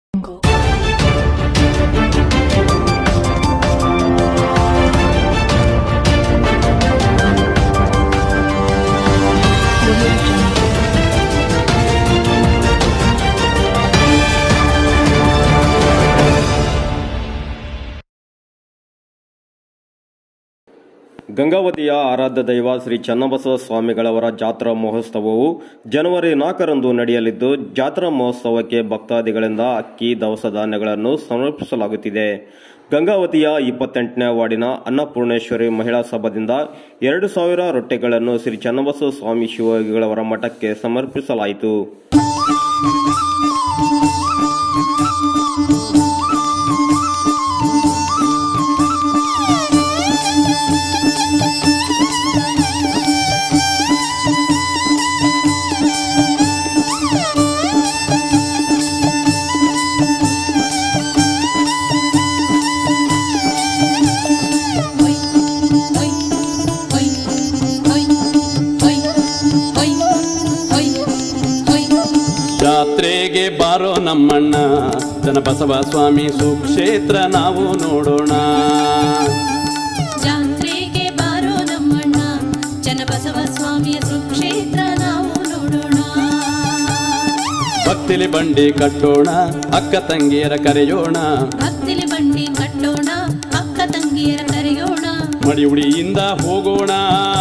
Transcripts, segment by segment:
ಗಂಗಾವತಿಯ ಆರಾಧ್ಯ ದೈವ ಶ್ರೀ ಚನ್ನಬಸವ ಸ್ವಾಮಿಗಳವರ ಜಾತ್ರಾ ಮಹೋತ್ಸವವು ಜನವರಿ ನಾಲ್ಕರಂದು ನಡೆಯಲಿದ್ದು ಜಾತ್ರಾ ಮಹೋತ್ಸವಕ್ಕೆ ಭಕ್ತಾದಿಗಳಿಂದ ಅಕ್ಕಿ ದವಸ ಧಾನ್ಯಗಳನ್ನು ಸಮರ್ಪಿಸಲಾಗುತ್ತಿದೆ ಗಂಗಾವತಿಯ ಇಪ್ಪತ್ತೆಂಟನೇ ವಾರ್ಡಿನ ಅನ್ನಪೂರ್ಣೇಶ್ವರಿ ಮಹಿಳಾ ಸಭಾದಿಂದ ಎರಡು ಸಾವಿರ ರೊಟ್ಟಿಗಳನ್ನು ಶ್ರೀ ಚನ್ನಬಸವ ಸ್ವಾಮಿ ಶಿವಯೋಗಿಗಳವರ ಮಠಕ್ಕೆ ಸಮರ್ಪಿಸಲಾಯಿತು ಜಾತ್ರೆಗೆ ಬಾರೋ ನಮ್ಮಣ್ಣ ಜನಬಸವ ಸ್ವಾಮಿ ಸುಕ್ಷೇತ್ರ ನಾವು ನೋಡೋಣ ಜಾತ್ರೆಗೆ ಬಾರೋ ನಮ್ಮಣ್ಣ ಚನ್ನಬಸವ ಸ್ವಾಮಿಯ ಸುಕ್ಷೇತ್ರ ನಾವು ನೋಡೋಣ ಭಕ್ತಿಲಿ ಬಂಡಿ ಕಟ್ಟೋಣ ಅಕ್ಕ ತಂಗಿಯರ ಕರೆಯೋಣ ಭಕ್ತಿಲಿ ಬಂಡಿ ಕಟ್ಟೋಣ ಅಕ್ಕ ತಂಗಿಯರ ಕರೆಯೋಣ ಮಡಿ ಉಡಿಯಿಂದ ಹೋಗೋಣ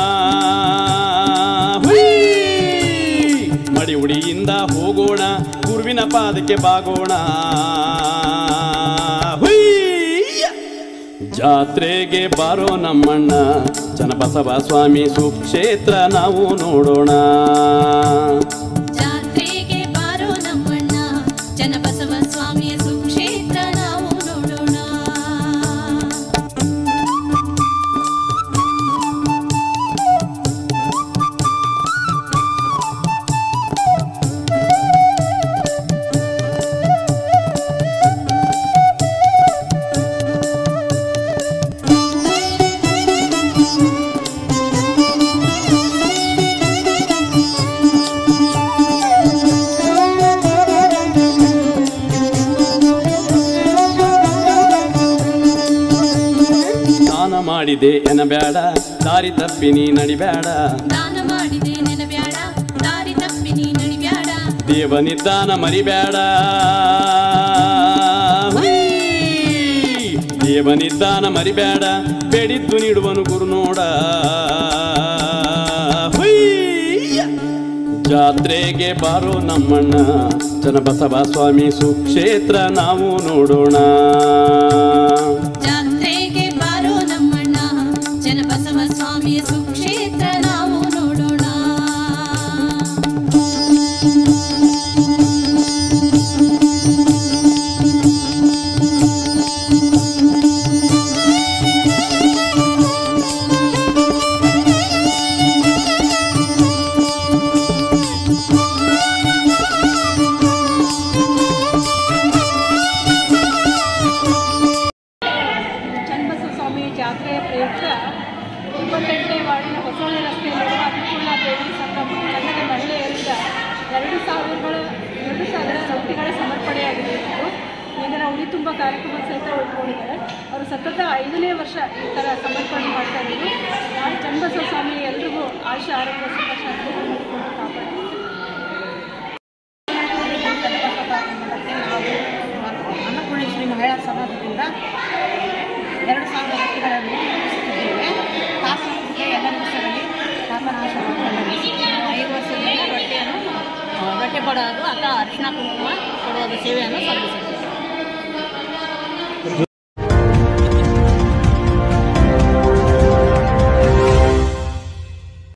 ಹುಯ್! ಮಡಿ ಉಡಿಯಿಂದ ಹೋಗೋಣ ಗುರುವಿನ ಪಾದಕ್ಕೆ ಬಾಗೋಣ ಹುಯ್! ಜಾತ್ರೆಗೆ ಬಾರೋ ನಮ್ಮಣ್ಣ ಚನ್ನಬಸವ ಸ್ವಾಮಿ ಸುಕ್ಷೇತ್ರ ನಾವು ನೋಡೋಣ ಜಾತ್ರೆಗೆ ಬಾರೋ ನಮ್ಮಣ್ಣ ಚನ್ನಬಸವ ಸ್ವಾಮಿಯ ಸುಕ್ಷೇತ್ರ ನಾವು ನೋಡೋಣ ದಾನ ಮಾಡಿದೆ ಎನಬ್ಯಾಡ ದಾರಿ ತಪ್ಪಿ ನೀ ನಡಿಬ್ಯಾಡ ದಾನ ಮಾಡಿದೆ ನೆನಬ್ಯಾಡ ದಾರಿ ತಪ್ಪಿ ನೀ ನಡಿಬ್ಯಾಡ ದೇವನಿದ್ದಾನ ಮರಿಬ್ಯಾಡ ಹುಯ್! ದೇವನಿದ್ದಾನ ಮರಿಬ್ಯಾಡ ಬೇಡಿದ್ದು ನೀಡುವನು ಗುರು ನೋಡ ಹುಯ್! ಜಾತ್ರೆಗೆ ಬಾರೋ ನಮ್ಮಣ್ಣ ಚನ್ನಬಸವ ಸ್ವಾಮಿ ಸುಕ್ಷೇತ್ರ ನಾವು ನೋಡೋಣ ಜಾತ್ರೆಗೆ ಬಾರೋ ನಮ್ಮಣ್ಣ ಚನ್ನಬಸವ ಸ್ವಾಮಿಯ ಸುಕ್ಷೇತ್ರ ನಾವು ನೋಡೋಣ ಚನ್ನಬಸವ ಸ್ವಾಮಿ ಜಾತ್ರೆಯ ಪ್ರಯುಕ್ತ ಇಪ್ಪತ್ತೆಂಟನೇ ವಾರ್ಡಿನ ಹೊಸಳ್ಳಿ ರಸ್ತೆಯಲ್ಲಿರುವ ಅನ್ನಪೂರ್ಣ ದೇವಿ ಸಂಗಮ ಕನ್ನಡ ಮಹಿಳೆಯರಿಂದ ಎರಡು ಸಾವಿರಗಳ ಎರಡು ಸಾವಿರ ರೊಟ್ಟಿಗಳ ಸಮರ್ಪಣೆಯಾಗಿದೆ ಇವತ್ತು ಇದನ್ನು ಉಡಿ ತುಂಬ ಕಾರ್ಯಕ್ರಮ ಸಹಿತ ಉಳ್ಕೊಂಡಿದ್ದಾರೆ ಅವರು ಸತತ ಐದನೇ ವರ್ಷ ಈ ಥರ ಸಮರ್ಪಣೆ ಮಾಡ್ತಾ ಇರೋದು ನಾನು ಚನ್ನಬಸವ ಸ್ವಾಮಿ ಎಲ್ರಿಗೂ ಆಯುಷ ಆರೋಗ್ಯ ಸುಖ ಶಾಂತಿ ಮಾಡಿಕೊಂಡು ಕಾಪಾಡಿ ಅನ್ನಪೂರ್ಣೇಶ್ವರಿ ಮಹಿಳಾ ಸಮಾಜದಿಂದ ಎರಡು ಸಾವಿರ ವ್ಯಕ್ತಿಗಳನ್ನು ರೂಪಿಸುತ್ತಿದ್ದೇವೆ ತಾಸನಿಗೆ ಎಲ್ಲ ವರ್ಷದಲ್ಲಿ ತಾಪನಾಶವನ್ನು ಐದು ವರ್ಷದಿಂದ ರೊಟ್ಟೆಯನ್ನು ಆ, ರೊಟ್ಟೆ ಕೊಡೋದು ಅಥವಾ ಅರಿಶಿನ ಕುಂಕುಮ ಕೊಡುವುದು ಸೇವೆಯನ್ನು ಸಲ್ಲಿಸುತ್ತೇವೆ